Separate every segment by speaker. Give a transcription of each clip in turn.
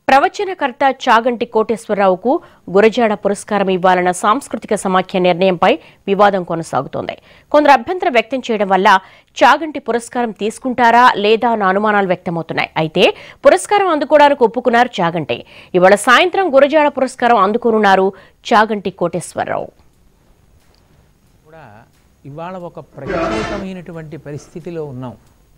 Speaker 1: ప్రవచనకర్త చాగంటి కోటేశ్వరరావుకు గురజాడ పురస్కారం ఇవ్వాలన్న సాంస్కృతిక సమాఖ్య నిర్ణయంపై వివాదం కొనసాగుతోంది కొందరు అభ్యంతరం వ్యక్తం చేయడం వల్ల చాగంటి పురస్కారం తీసుకుంటారా లేదా అన్న అనుమానాలు వ్యక్తమవుతున్నాయి అయితే పురస్కారం అందుకోవడానికి ఒప్పుకున్నారు చాగంటి ఇవాళ సాయంత్రం గురజాడ పురస్కారం అందుకోనున్నారు చాగంటి కోటేశ్వరరావు
Speaker 2: కూడా ఇవాళ ఒక ప్రత్యేకమైనటువంటి పరిస్థితిలో ఉన్నాం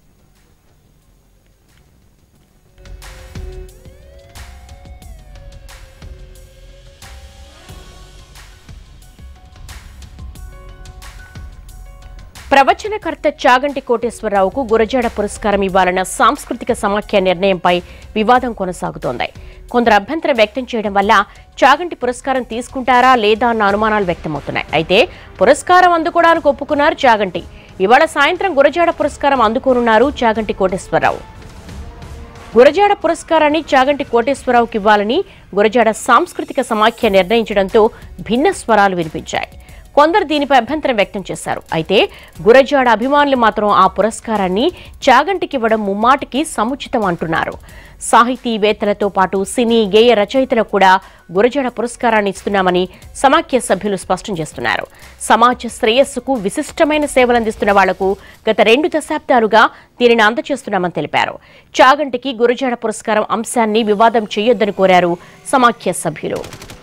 Speaker 1: ప్రవచనకర్త చాగంటి కోటేశ్వరరావుకు గురజాడ పురస్కారం ఇవ్వాలన్న సాంస్కృతిక సమాఖ్య నిర్ణయంపై వివాదం కొనసాగుతోంది కొందరు అభ్యంతరం వ్యక్తం చేయడం వల్ల చాగంటి పురస్కారం తీసుకుంటారా లేదా అన్న అనుమానాలు వ్యక్తమవుతున్నాయి అయితే పురస్కారం అందుకోవడానికి ఒప్పుకున్నారు చాగంటి ఇవాళ సాయంత్రం గురజాడ పురస్కారం అందుకోనున్నారు చాగంటి కోటేశ్వరరావు గురజాడ పురస్కారాన్ని చాగంటి కోటేశ్వరరావుకి ఇవ్వాలని గురజాడ సాంస్కృతిక సమాఖ్య నిర్ణయించడంతో భిన్న స్వరాలు వినిపించాయి కొందరు దీనిపై అభ్యంతరం వ్యక్తం చేశారు అయితే గురజాడ అభిమానులు మాత్రం ఆ పురస్కారాన్ని చాగంటికి ఇవ్వడం ముమ్మాటికి సముచితం అంటున్నారు సాహితీవేత్తలతో పాటు సినీ గేయ రచయితలకు కూడా గురజాడ పురస్కారాన్ని ఇస్తున్నామని సమాఖ్య సభ్యులు స్పష్టం చేస్తున్నారు సమాజ శ్రేయస్సుకు విశిష్టమైన సేవలందిస్తున్న వాళ్లకు గత రెండు దశాబ్దాలుగా దీనిని అందజేస్తున్నామని తెలిపారు చాగంటికి గురజాడ పురస్కారం అంశాన్ని వివాదం చేయొద్దని కోరారు సమాఖ్య సభ్యులు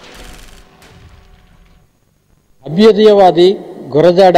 Speaker 3: అభ్యుదయవాది గురజాడ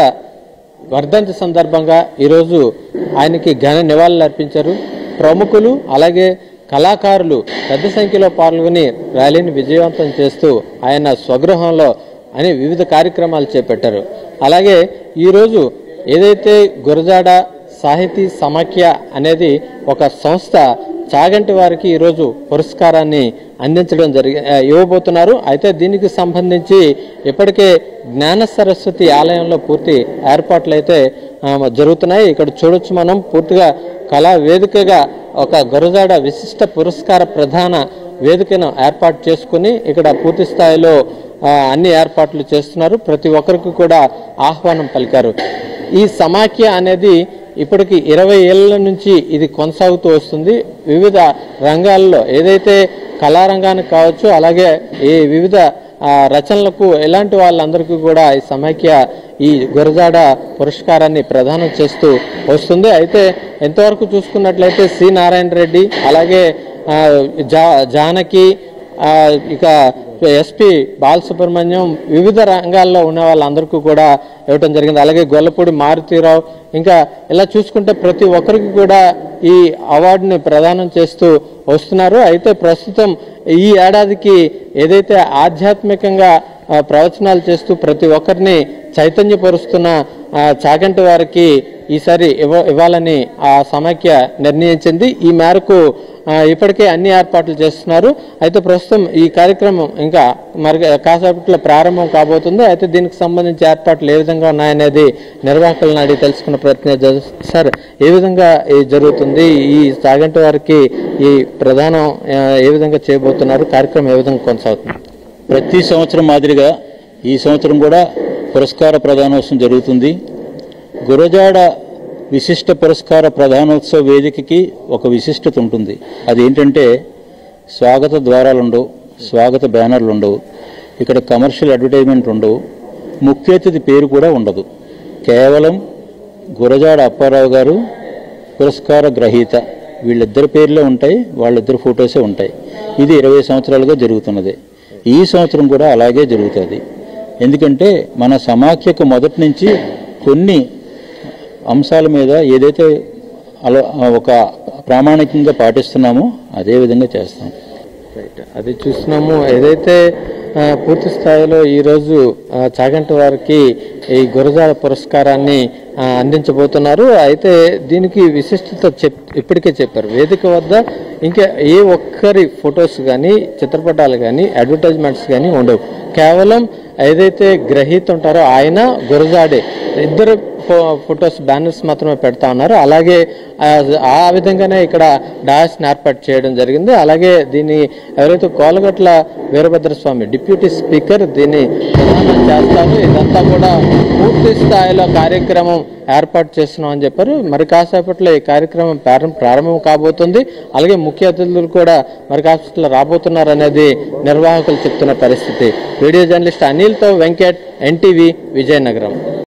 Speaker 3: వర్ధంతి సందర్భంగా ఈరోజు ఆయనకి ఘన నివాళులు అర్పించారు ప్రముఖులు అలాగే కళాకారులు పెద్ద సంఖ్యలో పాల్గొని ర్యాలీని విజయవంతం చేస్తూ ఆయన స్వగృహంలో అని వివిధ కార్యక్రమాలు చేపట్టారు అలాగే ఈరోజు ఏదైతే గురజాడ సాహితీ సమాఖ్య అనేది ఒక సంస్థ చాగంటి వారికి ఈరోజు పురస్కారాన్ని అందించడం జరిగి ఆ, ఇవ్వబోతున్నారు అయితే దీనికి సంబంధించి ఇప్పటికే జ్ఞాన సరస్వతి ఆలయంలో పూర్తి ఏర్పాట్లు అయితే ఆ, జరుగుతున్నాయి ఇక్కడ చూడొచ్చు మనం పూర్తిగా కళా వేదికగా ఒక గురజాడ విశిష్ట పురస్కార ప్రధాన వేదికను ఏర్పాటు చేసుకుని ఇక్కడ పూర్తి స్థాయిలో ఆ, అన్ని ఏర్పాట్లు చేస్తున్నారు ప్రతి ఒక్కరికి కూడా ఆహ్వానం పలికారు ఈ సమాఖ్య అనేది ఇప్పటికి ఇరవై ఏళ్ల నుంచి ఇది కొనసాగుతూ వస్తుంది వివిధ రంగాల్లో ఏదైతే కళారంగానికి కావచ్చు అలాగే ఈ వివిధ ఆ, రచనలకు ఎలాంటి వాళ్ళందరికీ కూడా ఈ సమాఖ్య ఈ గురజాడ పురస్కారాన్ని ప్రదానం చేస్తూ వస్తుంది అయితే ఎంతవరకు చూసుకున్నట్లయితే సి నారాయణ రెడ్డి అలాగే ఆ, జా జానకి ఆ, ఇక ఎస్పి బాలసుబ్రహ్మణ్యం వివిధ రంగాల్లో ఉన్న వాళ్ళందరికీ కూడా ఇవ్వటం జరిగింది అలాగే గొల్లపూడి మారుతీరావు ఇంకా ఇలా చూసుకుంటే ప్రతి ఒక్కరికి కూడా ఈ అవార్డుని ప్రదానం చేస్తూ వస్తున్నారు అయితే ప్రస్తుతం ఈ ఏడాదికి ఏదైతే ఆధ్యాత్మికంగా ఆ, ప్రవచనాలు చేస్తూ ప్రతి ఒక్కరిని చైతన్యపరుస్తున్న ఆ, చాగంటి వారికి ఈసారి ఇవ్వ ఇవ్వాలని ఆ సమాఖ్య నిర్ణయించింది ఈ మేరకు ఆ, ఇప్పటికే అన్ని ఏర్పాట్లు చేస్తున్నారు అయితే ప్రస్తుతం ఈ కార్యక్రమం ఇంకా మరి కాసేపట్లో ప్రారంభం కాబోతుంది అయితే దీనికి సంబంధించి ఏర్పాట్లు ఏ విధంగా ఉన్నాయనేది నిర్వాహకులను అడిగి తెలుసుకున్న ప్రయత్నం చేద్దాం. సార్ ఏ విధంగా ఇది జరుగుతుంది ఈ సాగంటి వారికి ఈ ప్రధానం ఆ, ఏ విధంగా చేయబోతున్నారు కార్యక్రమం ఏ విధంగా కొనసాగుతుంది
Speaker 4: ప్రతి సంవత్సరం మాదిరిగా ఈ సంవత్సరం కూడా పురస్కార ప్రదానోత్సవం జరుగుతుంది గురజాడ విశిష్ట పురస్కార ప్రధానోత్సవ వేదికకి ఒక విశిష్టత ఉంటుంది అదేంటంటే స్వాగత ద్వారాలు ఉండవు స్వాగత బ్యానర్లు ఉండవు ఇక్కడ కమర్షియల్ అడ్వర్టైజ్మెంట్ ఉండవు ముఖ్య అతిథి పేరు కూడా ఉండదు కేవలం గురజాడ అప్పారావు గారు పురస్కార గ్రహీత వీళ్ళిద్దరి పేర్లే ఉంటాయి వాళ్ళిద్దరు ఫొటోసే ఉంటాయి ఇది ఇరవై సంవత్సరాలుగా జరుగుతున్నది ఈ సంవత్సరం కూడా అలాగే జరుగుతుంది ఎందుకంటే మన సమాఖ్యకు మొదటి నుంచి కొన్ని అంశాల మీద ఏదైతే అలా ఒక ప్రామాణికంగా పాటిస్తున్నామో అదే విధంగా చేస్తాం
Speaker 3: రైట్ అది చూస్తున్నాము ఏదైతే ఆ, పూర్తి స్థాయిలో ఈరోజు ఆ, చాగంటి వారికి ఈ గురజాల పురస్కారాన్ని ఆ, అందించబోతున్నారు అయితే దీనికి విశిష్టత చెప్ ఇప్పటికే చెప్పారు వేదిక వద్ద ఇంకా ఏ ఒక్కరి ఫొటోస్ కానీ చిత్రపటాలు కానీ అడ్వర్టైజ్మెంట్స్ కానీ ఉండవు కేవలం ఏదైతే గ్రహీత ఉంటారో ఆయన గురజాడే ఇద్దరు ఫో- ఫొటోస్ బ్యానర్స్ మాత్రమే పెడతా ఉన్నారు అలాగే ఆ, ఆ విధంగానే ఇక్కడ డాయస్ ఏర్పాటు చేయడం జరిగింది అలాగే దీన్ని ఎవరైతే కోలగట్ల వీరభద్రస్వామి డిప్యూటీ స్పీకర్ దీన్ని ప్రధానం చేస్తారు ఇదంతా కూడా పూర్తి స్థాయిలో కార్యక్రమం ఏర్పాటు చేస్తున్నాం అని చెప్పారు మరి కాసేపట్లో ఈ కార్యక్రమం ప్రారం- ప్రారంభం కాబోతుంది అలాగే ముఖ్య అతిథులు కూడా మరి కాసేపట్లో రాబోతున్నారు అనేది నిర్వాహకులు చెప్తున్న పరిస్థితి వీడియో జర్నలిస్ట్ అనిల్తో వెంకట్ ఎన్టీవీ విజయనగరం